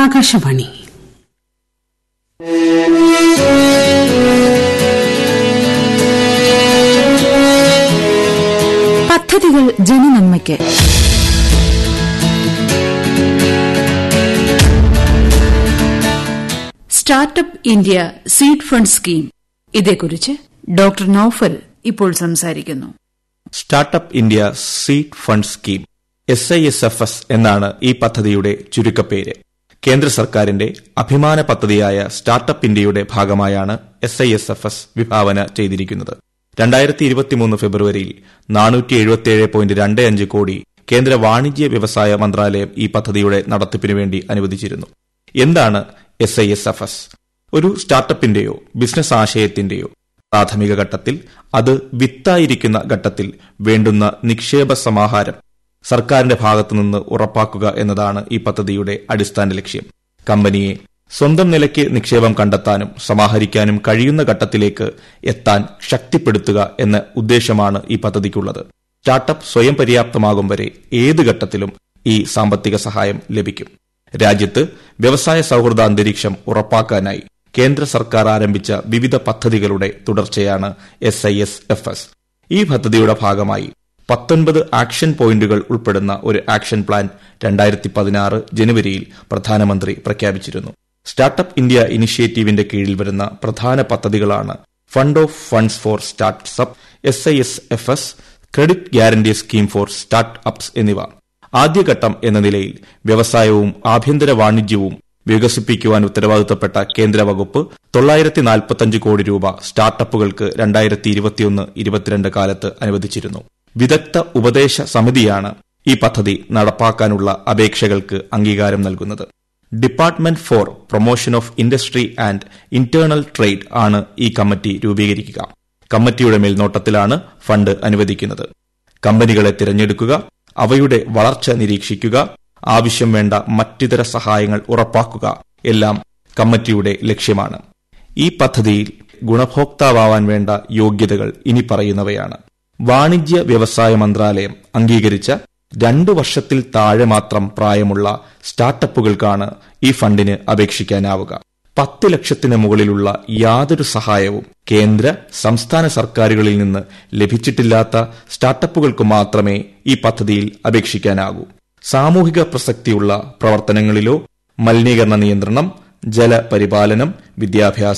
ആകാശവാണി പദ്ധതികൾ ജനനന്മയ്ക്ക് startup India seed fund scheme ഇതേക്കുറിച്ച് ഡോക്ടർ നൌഫൽ ഇപ്പോൾ സംസാരിക്കുന്നു startup India seed fund scheme S I S F S എന്നാണ് ഈ പദ്ധതിയുടെ ചുരുക്കപ്പേര് കേന്ദ്ര സർക്കാരിന്റെ അഭിമാന പദ്ധതിയായ സ്റ്റാർട്ടപ്പ് ഇന്ത്യയുടെ ഭാഗമായാണ് S I S F S വിഭാവന ചെയ്തിരിക്കുന്നത് രണ്ടായിരത്തി ഇരുപത്തിമൂന്ന് ഫെബ്രുവരിയിൽ നാനൂറ്റി എഴുപത്തിയേഴ് പോയിന്റ് രണ്ട് അഞ്ച് കോടി കേന്ദ്ര വാണിജ്യ വ്യവസായ മന്ത്രാലയം ഈ പദ്ധതിയുടെ നടത്തിപ്പിനു വേണ്ടി അനുവദിച്ചിരുന്നു എന്താണ് S I S F S ഒരു സ്റ്റാർട്ടപ്പിന്റെയോ ബിസിനസ് ആശയത്തിന്റെയോ പ്രാഥമിക ഘട്ടത്തിൽ അത് വിത്തായിരിക്കുന്ന ഘട്ടത്തിൽ വേണ്ടുന്ന നിക്ഷേപ സമാഹാരം സർക്കാരിന്റെ ഭാഗത്തുനിന്ന് ഉറപ്പാക്കുക എന്നതാണ് ഈ പദ്ധതിയുടെ അടിസ്ഥാന ലക്ഷ്യം കമ്പനിയെ സ്വന്തം നിലയ്ക്ക് നിക്ഷേപം കണ്ടെത്താനും സമാഹരിക്കാനും കഴിയുന്ന ഘട്ടത്തിലേക്ക് എത്താൻ ശക്തിപ്പെടുത്തുക എന്ന ഉദ്ദേശമാണ് ഈ പദ്ധതിക്കുള്ളത് സ്റ്റാർട്ടപ്പ് സ്വയം പര്യാപ്തമാകും വരെ ഏത് ഘട്ടത്തിലും ഈ സാമ്പത്തിക സഹായം ലഭിക്കും രാജ്യത്ത് വ്യവസായ സൌഹൃദ അന്തരീക്ഷം ഉറപ്പാക്കാനായി കേന്ദ്ര സർക്കാർ ആരംഭിച്ച വിവിധ പദ്ധതികളുടെ തുടർച്ചയാണ് S I S F S ഈ പദ്ധതിയുടെ ഭാഗമായി പത്തൊൻപത് ആക്ഷൻ പോയിന്റുകൾ ഉൾപ്പെടുന്ന ഒരു ആക്ഷൻ പ്ലാൻ രണ്ടായിരത്തി പതിനാറ് ജനുവരിയിൽ പ്രധാനമന്ത്രി പ്രഖ്യാപിച്ചിരുന്നു സ്റ്റാർട്ടപ്പ് ഇന്ത്യ ഇനിഷ്യേറ്റീവിന്റെ കീഴിൽ വരുന്ന പ്രധാന പദ്ധതികളാണ് fund of funds for startup S I S F S credit guarantee scheme for startups എന്നിവ ആദ്യഘട്ടം എന്ന നിലയിൽ വ്യവസായവും ആഭ്യന്തര വാണിജ്യവും വികസിപ്പിക്കുവാൻ ഉത്തരവാദിത്തപ്പെട്ട കേന്ദ്ര വകുപ്പ് തൊള്ളായിരത്തി നാൽപ്പത്തഞ്ച് കോടി രൂപ സ്റ്റാർട്ടപ്പുകൾക്ക് രണ്ടായിരത്തി ഇരുപത്തിയൊന്ന് ഇരുപത്തിരണ്ട് കാലത്ത് അനുവദിച്ചിരുന്നു വിദഗ്ധ ഉപദേശ സമിതിയാണ് ഈ പദ്ധതി നടപ്പാക്കാനുള്ള അപേക്ഷകൾക്ക് അംഗീകാരം നൽകുന്നത് department for promotion of industry and internal trade ആണ് ഈ കമ്മിറ്റി രൂപീകരിക്കുക കമ്മിറ്റിയുടെ മേൽനോട്ടത്തിലാണ് ഫണ്ട് അനുവദിക്കുന്നത് കമ്പനികളെ തിരഞ്ഞെടുക്കുക അവയുടെ വളർച്ച നിരീക്ഷിക്കുക ആവശ്യം വേണ്ട മറ്റിതര സഹായങ്ങൾ ഉറപ്പാക്കുക എല്ലാം കമ്മിറ്റിയുടെ ലക്ഷ്യമാണ് ഈ പദ്ധതിയിൽ ഗുണഭോക്താവാൻ വേണ്ട യോഗ്യതകൾ ഇനി പറയുന്നവയാണ് വാണിജ്യ വ്യവസായ മന്ത്രാലയം അംഗീകരിച്ച രണ്ടു വർഷത്തിൽ താഴെ മാത്രം പ്രായമുള്ള സ്റ്റാർട്ടപ്പുകൾക്കാണ് ഈ ഫണ്ടിന് അപേക്ഷിക്കാനാവുക പത്ത് ലക്ഷത്തിന് മുകളിലുള്ള യാതൊരു സഹായവും കേന്ദ്ര സംസ്ഥാന സർക്കാരുകളിൽ നിന്ന് ലഭിച്ചിട്ടില്ലാത്ത സ്റ്റാർട്ടപ്പുകൾക്ക് മാത്രമേ ഈ പദ്ധതിയിൽ അപേക്ഷിക്കാനാകൂ സാമൂഹിക പ്രസക്തിയുള്ള പ്രവർത്തനങ്ങളിലോ മലിനീകരണ നിയന്ത്രണം ജലപരിപാലനം വിദ്യാഭ്യാസം